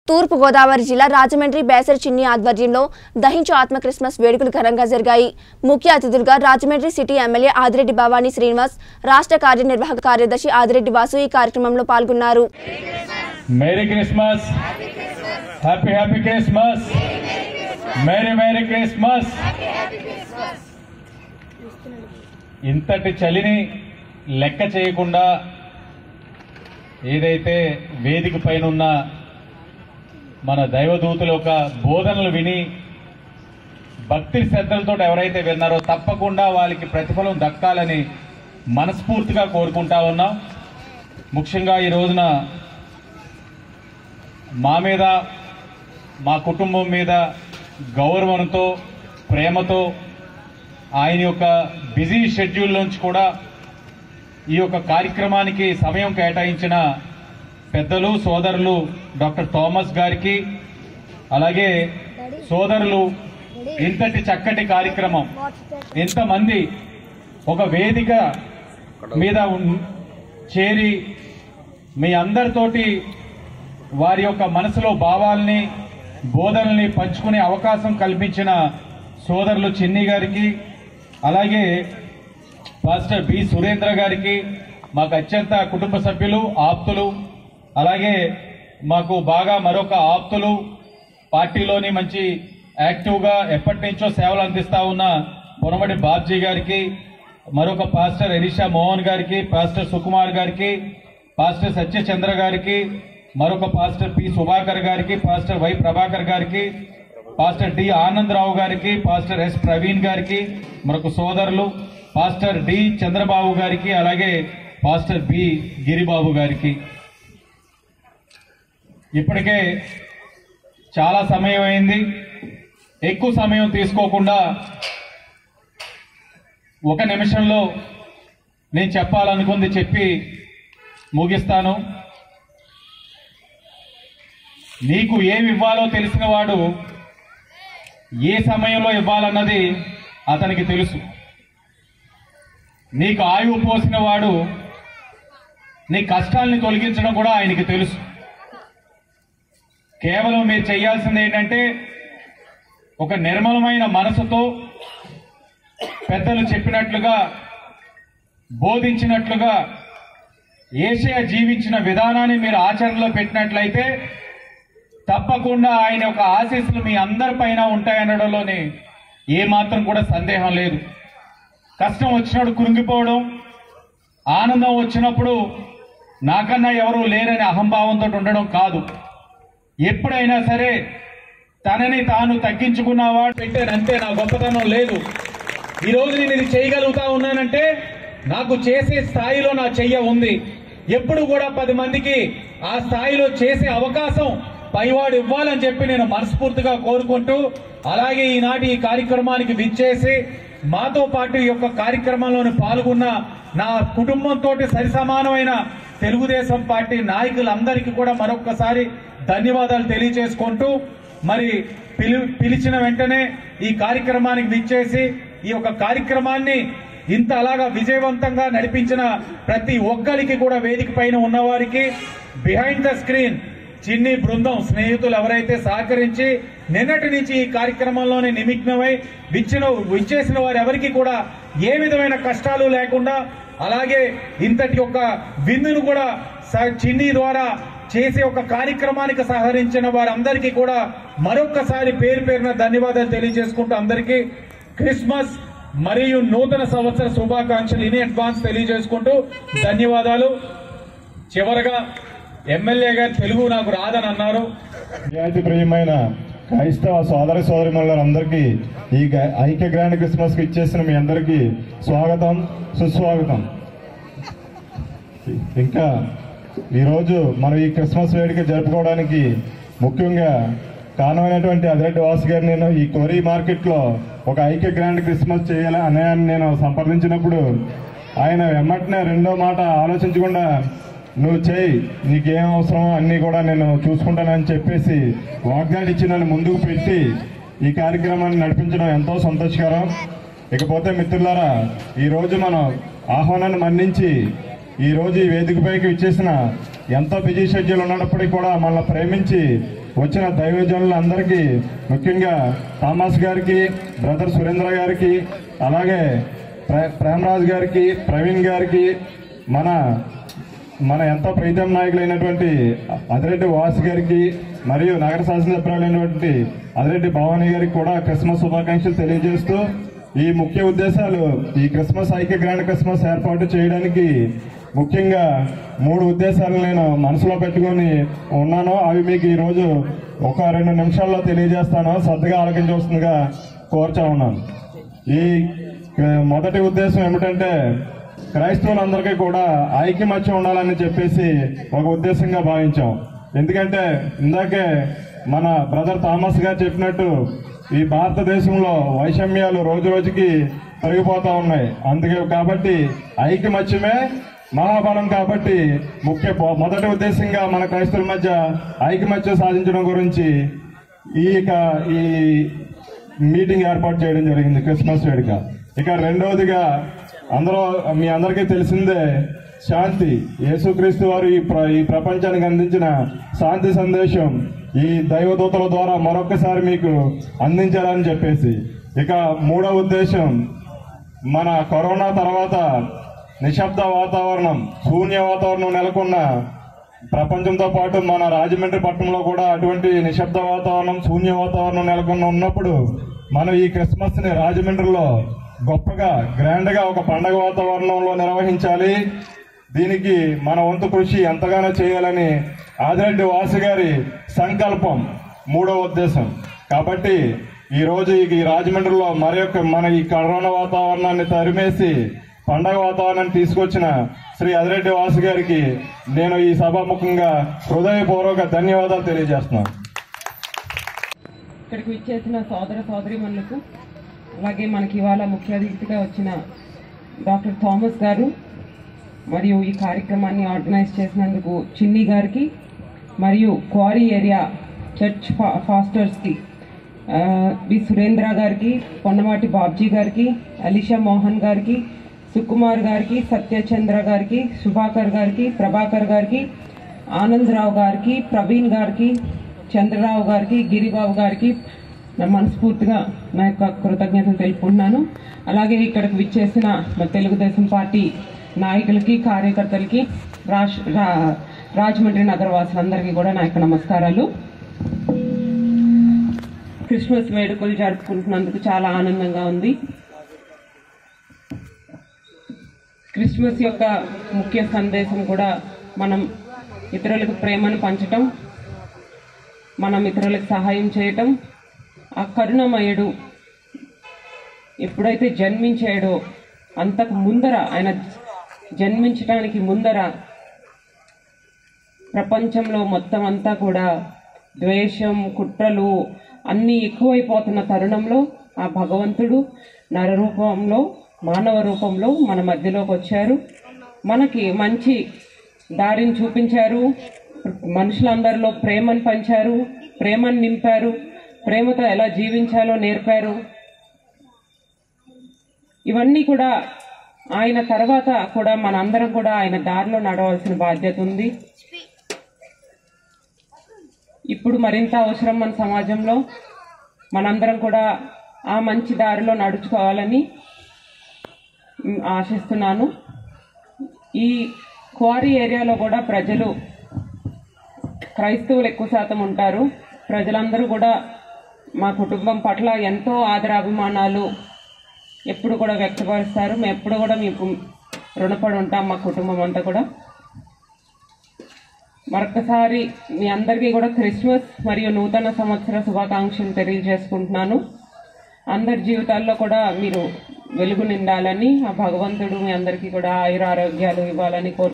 తూర్పు గోదావరి జిల్లా రాజమండ్రి బేసర్ చిన్ని ఆధ్వర్యంలో దహించు ఆత్మ క్రిస్మస్ వేడుకలు ఘనంగా జరిగాయి ముఖ్య అతిథులుగా రాజమండ్రి సిటీ ఎమ్మెల్యే ఆదిరెడ్డి భవానీ శ్రీనివాస్ రాష్ట్ర కార్యనిర్వాహక కార్యదర్శి ఆదిరెడ్డి వాసు ఈ కార్యక్రమంలో పాల్గొన్నారు merry Christmas happy happy Christmas merry merry Christmas ఇంతటి చలిని లెక్క చేయకుండా ఏదైతే వేదిక పైన ఉన్న మన దైవదూతుల యొక్క బోధనలు విని భక్తి శ్రద్ధలతో ఎవరైతే విన్నారో తప్పకుండా వాళ్ళకి ప్రతిఫలం దక్కాలని మనస్ఫూర్తిగా కోరుకుంటా ఉన్నాం ముఖ్యంగా ఈ రోజున మా మీద మా కుటుంబం మీద గౌరవంతో ప్రేమతో ఆయన యొక్క బిజీ షెడ్యూల్ నుంచి కూడా ఈ యొక్క కార్యక్రమానికి సమయం కేటాయించిన పెద్దలు సోదరులు డాక్టర్ థామస్ గారికి అలాగే సోదరులు ఇంతటి చక్కటి కార్యక్రమం ఇంతమంది ఒక వేదిక మీద ఉన్- చేరి మీ అందరితోటి వారి యొక్క మనసులో భావాల్ని బోధనల్ని పంచుకునే అవకాశం కల్పించిన సోదరులు చిన్ని గారికి అలాగే పాస్టర్ బి సురేంద్ర గారికి మాకు అత్యంత కుటుంబ సభ్యులు ఆప్తులు అలాగే మాకు బాగా మరొక ఆప్తులు పార్టీలోని మంచి యాక్టివ్గా ఎప్పటి నుంచో సేవలు అందిస్తా ఉన్న పొనమడి బాబ్జీ గారికి మరొక పాస్టర్ ఎలిషా మోహన్ గారికి పాస్టర్ సుకుమార్ గారికి పాస్టర్ సత్యచంద్ర గారికి మరొక పాస్టర్ పి సుభాకర్ గారికి పాస్టర్ వై ప్రభాకర్ గారికి పాస్టర్ డి ఆనందరావు గారికి పాస్టర్ ఎస్ ప్రవీణ్ గారికి మరొక సోదరులు పాస్టర్ డి చంద్రబాబు గారికి అలాగే పాస్టర్ బి గిరిబాబు గారికి ఇప్పటికే చాలా సమయం అయింది ఎక్కువ సమయం తీసుకోకుండా ఒక నిమిషంలో నేను చెప్పాలనుకుంది చెప్పి ముగిస్తాను నీకు ఏమి ఇవ్వాలో తెలిసిన వాడు ఏ సమయంలో ఇవ్వాలన్నది అతనికి తెలుసు నీకు ఆయువు పోసిన వాడు నీ కష్టాల్ని తొలగించడం కూడా ఆయనకి తెలుసు కేవలం మీరు చేయాల్సింది ఏంటంటే ఒక నిర్మలమైన మనసుతో పెద్దలు చెప్పినట్లుగా బోధించినట్లుగా ఏషియా జీవించిన విధానాన్ని మీరు ఆచరణలో పెట్టినట్లయితే తప్పకుండా ఆయన యొక్క ఆశీస్సులు మీ అందరిపైన ఉంటాయనడంలోనే ఏమాత్రం కూడా సందేహం లేదు కష్టం వచ్చినప్పుడు కృంగిపోవడం ఆనందం వచ్చినప్పుడు నాకన్నా ఎవరు లేరని అహంభావంతో ఉండడం కాదు ఎప్పుడైనా సరే తనని తాను తగ్గించుకున్నవాడు పెట్టానంతే నా గొప్పతనం లేదు ఈ రోజు నేను ఇది చేయగలుగుతా ఉన్నానంటే నాకు చేసే స్థాయిలో నా చెయ్య ఉంది ఎప్పుడు కూడా పది మందికి ఆ స్థాయిలో చేసే అవకాశం పైవాడు ఇవ్వాలని చెప్పి నేను మనస్ఫూర్తిగా కోరుకుంటూ అలాగే ఈనాటి ఈ కార్యక్రమానికి విచ్చేసి మాతో పాటు ఈ యొక్క కార్యక్రమంలోని పాల్గొన్న నా కుటుంబంతో సరిసమానమైన తెలుగుదేశం పార్టీ నాయకులందరికీ కూడా మరొక్కసారి ధన్యవాదాలు తెలియజేసుకుంటూ మరి పిలి పిలిచిన వెంటనే ఈ కార్యక్రమానికి విచ్చేసి ఈ యొక్క కార్యక్రమాన్ని ఇంత అలాగా విజయవంతంగా నడిపించిన ప్రతి ఒక్కరికి కూడా వేదిక పైన ఉన్నవారికి బిహైండ్ ద స్క్రీన్ చిన్ని బృందం స్నేహితులు ఎవరైతే సహకరించి నిన్నటి నుంచి ఈ కార్యక్రమంలోనే నిమగ్నమై విచ్చిన విచ్చేసిన వారు ఎవరికి కూడా ఏ విధమైన కష్టాలు లేకుండా అలాగే ఇంతటి యొక్క విందును కూడా స- చిన్ని ద్వారా చేసే ఒక కార్యక్రమానికి సహకరించిన వారందరికీ కూడా మరొక్కసారి పేరు పేరున ధన్యవాదాలు తెలియజేసుకుంటూ అందరికీ క్రిస్మస్ మరియు నూతన సంవత్సర శుభాకాంక్షలు ఇన్ అడ్వాన్స్ తెలియజేసుకుంటూ ధన్యవాదాలు చివరగా ఎమ్మెల్యే గారు తెలుగు నాకు రాదని అన్నారు నిజాయితీ ప్రియమైన క్రైస్తవ సోదర సోదరిమణులందరికీ ఈ గ- ఐక్య గ్రాండ్ క్రిస్మస్ కి ఇచ్చేసిన మీ అందరికీ స్వాగతం సుస్వాగతం ఇంకా ఈరోజు మనం ఈ క్రిస్మస్ వేడుక జరుపుకోవడానికి ముఖ్యంగా కారణమైనటువంటి అదిరెడ్డి వాసు గారు నేను ఈ కోరి మార్కెట్లో ఒక ఐక్య గ్రాండ్ క్రిస్మస్ చేయాలి అనే నేను సంప్రదించినప్పుడు ఆయన వెమ్మటనే రెండో మాట ఆలోచించకుండా నువ్వు చేయి నీకేం అవసరమో అన్నీ కూడా నేను చూసుకుంటానని చెప్పేసి వాగ్దానం ఇచ్చి నన్ను ముందుకు పెట్టి ఈ కార్యక్రమాన్ని నడిపించడం ఎంతో సంతోషకరం ఇకపోతే మిత్రులారా ఈ రోజు మనం ఆహ్వానాన్ని మన్నించి ఈ రోజు ఈ వేదికపైకి ఇచ్చేసిన ఎంతో బిజీ షెడ్యూల్ ఉన్నప్పటికీ కూడా మనల్ని ప్రేమించి వచ్చిన దైవజనులందరికీ ముఖ్యంగా థామస్ గారికి బ్రదర్ సురేంద్ర గారికి అలాగే ప్రే- ప్రేమరాజు గారికి ప్రవీణ్ గారికి మన మన ఎంతో ప్రీతం నాయకులైనటువంటి అదిరెడ్డి వాసు గారికి మరియు నగర శాసనసభ్యులైనటువంటి అదిరెడ్డి భవానీ గారికి కూడా క్రిస్మస్ శుభాకాంక్షలు తెలియజేస్తూ ఈ ముఖ్య ఉద్దేశాలు ఈ క్రిస్మస్ ఐక్య గ్రాండ్ క్రిస్మస్ ఏర్పాటు చేయడానికి ముఖ్యంగా మూడు ఉద్దేశాలు నేను మనసులో పెట్టుకొని ఉన్నాను అవి మీకు ఈ రోజు ఒక రెండు నిమిషాల్లో తెలియజేస్తాను శ్రద్ధగా ఆలోచించవలసిందిగా కోరుచా ఉన్నాను ఈ ఆ, మొదటి ఉద్దేశం ఏమిటంటే క్రైస్తవులందరికీ కూడా ఐక్యమత్యం ఉండాలని చెప్పేసి ఒక ఉద్దేశంగా భావించాం ఎందుకంటే ఇందాకే మన బ్రదర్ థామస్ గారు చెప్పినట్టు ఈ భారతదేశంలో వైషమ్యాలు రోజు రోజుకి పెరిగిపోతా ఉన్నాయి అందుకే కాబట్టి ఐక్యమత్యమే మహాబలం కాబట్టి ముఖ్య మొదటి ఉద్దేశంగా మన క్రైస్తవుల మధ్య ఐకమత్యం సాధించడం గురించి ఈ ఇక- ఈ మీటింగ్ ఏర్పాటు చేయడం జరిగింది క్రిస్మస్ వేడుక ఇక రెండవదిగా అందరూ మీ అందరికీ తెలిసిందే శాంతి యేసుక్రీస్తు వారు ఈ ప్ర- ఈ ప్రపంచానికి అందించిన శాంతి సందేశం ఈ దైవదూతల ద్వారా మరొకసారి మీకు అందించాలని చెప్పేసి ఇక మూడవ ఉద్దేశం మన కరోనా తర్వాత నిశ్శబ్ద వాతావరణం శూన్య వాతావరణం నెలకొన్న ప్రపంచంతో పాటు మన రాజమండ్రి పట్టణంలో కూడా అటువంటి నిశ్శబ్ద వాతావరణం శూన్య వాతావరణం నెలకొని ఉన్నప్పుడు మనం ఈ క్రిస్మస్ ని రాజమండ్రిలో గొప్పగా గ్రాండ్ గా ఒక పండగ వాతావరణంలో నిర్వహించాలి దీనికి మన వంతు కృషి ఎంతగానో చేయాలని ఆదిరెడ్డి వాసు గారి సంకల్పం మూడవ ఉద్దేశం కాబట్టి ఈ రోజు ఈ రాజమండ్రిలో మరి యొక్క మన ఈ కరోనా వాతావరణాన్ని తరిమేసి పండగ వాతావరణాన్ని తీసుకొచ్చిన శ్రీ అదిరెడ్డి వాసు గారికి నేను ఈ సభాముఖంగా హృదయపూర్వక ధన్యవాదాలు తెలియజేస్తున్నాను ఇక్కడికి విచ్చేసిన సోదర సోదరిమణులకు అలాగే మనకి ఇవాళ ముఖ్య అతిథిగా వచ్చిన డాక్టర్ థామస్ గారు మరియు ఈ కార్యక్రమాన్ని ఆర్గనైజ్ చేసినందుకు చిన్ని గారికి మరియు క్వారీ ఏరియా చర్చ్ ఫా ఫాస్టర్స్కి ఆ, బి సురేంద్ర గారికి పొన్నమాటి బాబ్జీ గారికి అలీషా మోహన్ గారికి సుకుమార్ గారికి సత్యచంద్ర గారికి సుభాకర్ గారికి ప్రభాకర్ గారికి ఆనందరావు గారికి ప్రవీణ్ గారికి చంద్రరావు గారికి గిరిబాబు గారికి నా మనస్ఫూర్తిగా నా యొక్క కృతజ్ఞతలు తెలుపుకుంటున్నాను అలాగే ఇక్కడికి విచ్చేసిన మా తెలుగుదేశం పార్టీ నాయకులకి కార్యకర్తలకి రాష్ రా రాజమండ్రి నగర వాసులందరికీ కూడా నా యొక్క నమస్కారాలు క్రిస్మస్ వేడుకలు జరుపుకుంటున్నందుకు చాలా ఆనందంగా ఉంది క్రిస్మస్ యొక్క ముఖ్య సందేశం కూడా మనం ఇతరులకు ప్రేమను పంచటం మనం ఇతరులకు సహాయం చేయటం ఆ కరుణమయుడు ఎప్పుడైతే జన్మించాడో అంతకు ముందర ఆయన జన్మించడానికి ముందర ప్రపంచంలో మొత్తం అంతా కూడా ద్వేషం కుట్రలు అన్నీ ఎక్కువైపోతున్న తరుణంలో ఆ భగవంతుడు నర రూపంలో మానవ రూపంలో మన మధ్యలోకి వచ్చారు మనకి మంచి దారిని చూపించారు మనుషులందరిలో ప్రేమను పంచారు ప్రేమను నింపారు ప్రేమతో ఎలా జీవించాలో నేర్పారు ఇవన్నీ కూడా ఆయన తర్వాత కూడా మనందరం కూడా ఆయన దారిలో నడవాల్సిన బాధ్యత ఉంది ఇప్పుడు మరింత అవసరం మన సమాజంలో మనందరం కూడా ఆ మంచి దారిలో నడుచుకోవాలని మ్, ఆశిస్తున్నాను ఈ క్వారీ ఏరియాలో కూడా ప్రజలు క్రైస్తవులు ఎక్కువ శాతం ఉంటారు ప్రజలందరూ కూడా మా కుటుంబం పట్ల ఎంతో ఆదరాభిమానాలు ఎప్పుడు కూడా వ్యక్తపరుస్తారు మేము ఎప్పుడు కూడా మీకు రుణపడి ఉంటాం మా కుటుంబం అంతా కూడా మరొకసారి మీ అందరికీ కూడా క్రిస్మస్ మరియు నూతన సంవత్సర శుభాకాంక్షలు తెలియజేసుకుంటున్నాను అందరి జీవితాల్లో కూడా మీరు వెలుగు నిండాలని ఆ భగవంతుడు మీ అందరికీ కూడా ఆయుర ఆరోగ్యాలు ఇవ్వాలని కోరు